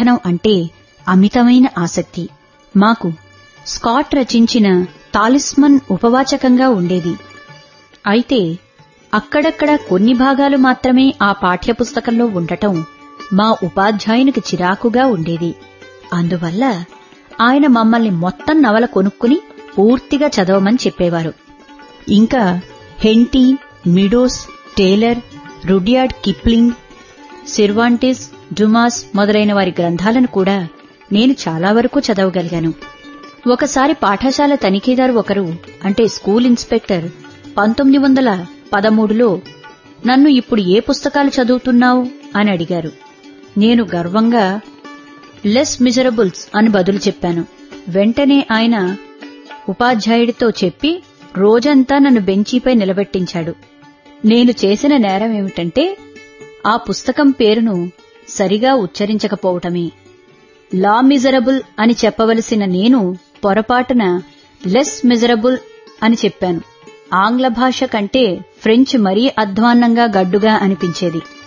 పఠనం అంటే అమితమైన ఆసక్తి మాకు స్కాట్ రచించిన తాలిస్మన్ ఉపవాచకంగా ఉండేది అయితే అక్కడక్కడ కొన్ని భాగాలు మాత్రమే ఆ పాఠ్యపుస్తకంలో ఉండటం మా ఉపాధ్యాయునికి చిరాకుగా ఉండేది అందువల్ల ఆయన మమ్మల్ని మొత్తం నవల కొనుక్కుని పూర్తిగా చదవమని చెప్పేవారు ఇంకా Henty Meadows Taylor Rudyard Kipling Cervantes Dumas మొదలైన వారి గ్రంథాలను కూడా నేను చాలా వరకు చదవగలిగాను ఒకసారి పాఠశాల తనిఖీదారు ఒకరు అంటే స్కూల్ ఇన్స్పెక్టర్ పంతొమ్మిది వందల పదమూడులో నన్ను ఇప్పుడు ఏ పుస్తకాలు చదువుతున్నావు అని అడిగారు నేను గర్వంగా లెస్ మిజరబుల్స్ అని బదులు చెప్పాను వెంటనే ఆయన ఉపాధ్యాయుడితో చెప్పి రోజంతా నన్ను బెంచీపై నిలబెట్టించాడు నేను చేసిన నేరం ఏమిటంటే ఆ పుస్తకం పేరును సరిగా ఉచ్చరించకపోవటమే లా మిజరబుల్ అని చెప్పవలసిన నేను పొరపాటున లెస్ మిజరబుల్ అని చెప్పాను ఆంగ్ల భాష కంటే ఫ్రెంచ్ మరీ అధ్వాన్నంగా గడ్డుగా అనిపించేది